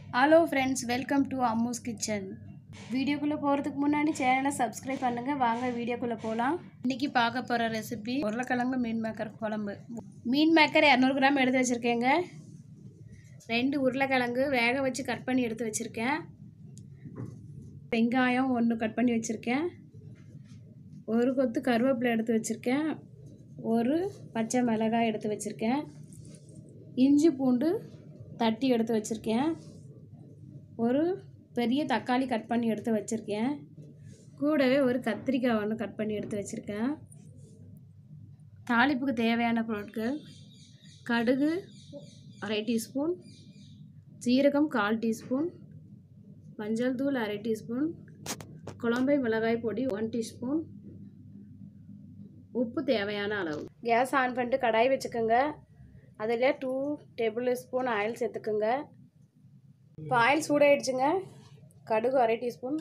hello friends welcome to Ammu's kitchen வீடியோக்குள்ளே போகிறதுக்கு முன்னாடி சேனலை சப்ஸ்கிரைப் பண்ணுங்கள் வாங்க வீடியோக்குள்ளே போகலாம் இன்றைக்கி பார்க்க போகிற ரெசிபி உருளைக்கிழங்கு மீன் மேக்கர் குழம்பு மீன் மேக்கர் இரநூறு கிராம் எடுத்து வச்சுருக்கேங்க ரெண்டு உருளைக்கிழங்கு வேக வச்சு கட் பண்ணி எடுத்து வச்சுருக்கேன் வெங்காயம் ஒன்று கட் பண்ணி வச்சுருக்கேன் ஒரு கொத்து கருவேப்பிலை எடுத்து வச்சுருக்கேன் ஒரு பச்சை மிளகாய் எடுத்து வச்சுருக்கேன் இஞ்சி பூண்டு தட்டி எடுத்து வச்சுருக்கேன் ஒரு பெரிய தக்காளி கட் பண்ணி எடுத்து வச்சுருக்கேன் கூடவே ஒரு கத்திரிக்காய் ஒன்று கட் பண்ணி எடுத்து வச்சுருக்கேன் தாளிப்புக்கு தேவையான பொருட்கள் கடுகு அரை டீஸ்பூன் சீரகம் கால் டீஸ்பூன் மஞ்சள் தூள் அரை டீஸ்பூன் குழம்பை மிளகாய் பொடி ஒன் டீஸ்பூன் உப்பு தேவையான அளவு கேஸ் ஆன் பண்ணிட்டு கடாய் வச்சுக்கோங்க அதில் டூ டேபிள் ஸ்பூன் ஆயில் சேர்த்துக்குங்க இப்போ ஆயில் சூடாயிடுச்சுங்க கடுகு அரை டீஸ்பூன்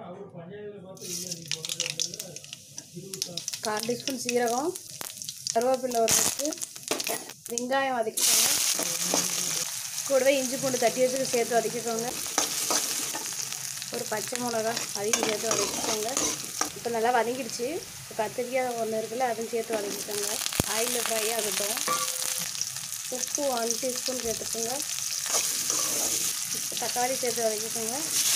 கால் டீஸ்பூன் சீரகம் கருவேப்பிலை ஒரு பத்து வெங்காயம் வதக்கிக்கோங்க கூடவே இஞ்சி பூண்டு தட்டி வச்சு சேர்த்து வதக்கிக்கோங்க ஒரு பச்சை மிளகா அதையும் சேர்த்து வதக்கிக்கோங்க இப்போ நல்லா வதங்கிடுச்சு இப்போ கத்திரிக்காய் ஒன்று இருக்குல்ல அதையும் சேர்த்து வதக்கிக்கோங்க ஆயிலில் ஃப்ரை ஆகட்டும் உப்பு ஒன் டீஸ்பூன் சேர்த்துக்கோங்க இப்போ தக்காளி சேர்த்து வதக்கிக்கோங்க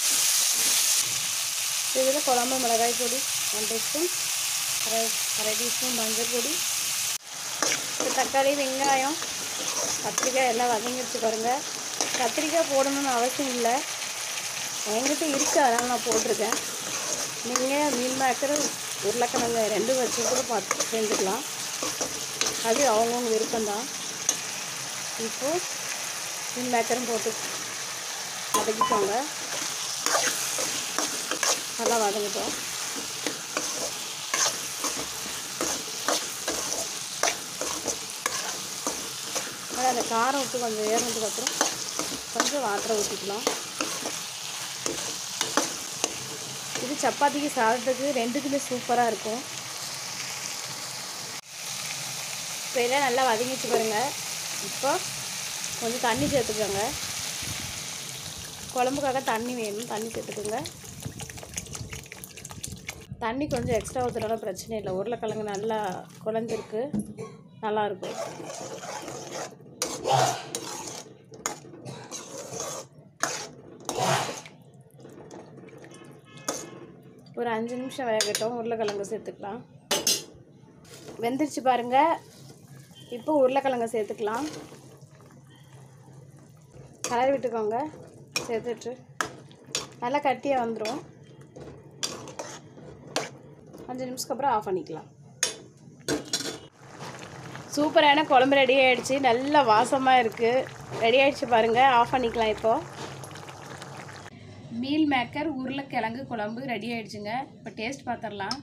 இதில் குழம்பு மிளகாய் பொடி ஒன் டீஸ்பூன் அரை அரை டீஸ்பூன் மஞ்சள் பொடி இப்போ தக்காளி வெங்காயம் கத்திரிக்காய் எல்லாம் வதங்கிடுச்சு பாருங்கள் கத்திரிக்காய் போடணும்னு அவசியம் இல்லை என்கிட்ட இருக்குது அதனால் நான் போட்டிருக்கேன் நீங்கள் மீன் மேக்கர் உருளைக்கிழங்கு ரெண்டும் வச்சு கூட பார்த்து செஞ்சுக்கலாம் அது அவங்கவுங்க விருப்பம்தான் இப்போது மீன் மேக்கரும் போட்டு வதக்கிக்கோங்க நல்லா வதங்கிட்டோம் அது அந்த காரம் விட்டு கொஞ்சம் ஏறினதுக்கப்புறம் கொஞ்சம் வாட்டரை ஊற்றிக்கலாம் இது சப்பாத்திக்கு சாதத்துக்கு ரெண்டுக்குமே சூப்பராக இருக்கும் இப்போ எல்லாம் நல்லா வதங்கிச்சு பாருங்க இப்போ கொஞ்சம் தண்ணி சேர்த்துக்கோங்க குழம்புக்காக தண்ணி வேணும் தண்ணி சேர்த்துக்கோங்க தண்ணி கொஞ்சம் எக்ஸ்ட்ரா ஊற்றுனாலும் பிரச்சனை இல்லை உருளைக்கிழங்கு நல்லா குழஞ்சிருக்கு நல்லாயிருக்கும் ஒரு அஞ்சு நிமிஷம் வேகட்டும் உருளைக்கிழங்கு சேர்த்துக்கலாம் வெந்துருச்சு பாருங்கள் இப்போ உருளைக்கிழங்கு சேர்த்துக்கலாம் கலரி விட்டுக்கோங்க சேர்த்துட்டு நல்லா கட்டியாக வந்துடும் அஞ்சு நிமிஷத்துக்கு அப்புறம் ஆஃப் பண்ணிக்கலாம் சூப்பரான குழம்பு ரெடி ஆகிடுச்சு நல்ல வாசமாக இருக்குது ரெடி ஆகிடுச்சு பாருங்கள் ஆஃப் பண்ணிக்கலாம் இப்போது மீல் மேக்கர் உருளைக்கிழங்கு குழம்பு ரெடி ஆயிடுச்சுங்க இப்போ டேஸ்ட் பார்த்துடலாம்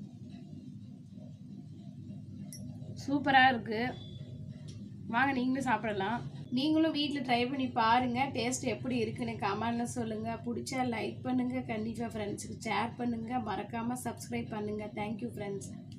சூப்பராக இருக்குது வாங்க நீங்களும் சாப்பிடலாம் நீங்களும் வீட்டில் ட்ரை பண்ணி பாருங்கள் டேஸ்ட் எப்படி இருக்குன்னு கமெண்டில் சொல்லுங்கள் பிடிச்சா லைக் பண்ணுங்கள் கண்டிப்பாக ஃப்ரெண்ட்ஸுக்கு ஷேர் பண்ணுங்கள் மறக்காமல் சப்ஸ்கிரைப் பண்ணுங்கள் தேங்க்யூ ஃப்ரெண்ட்ஸ்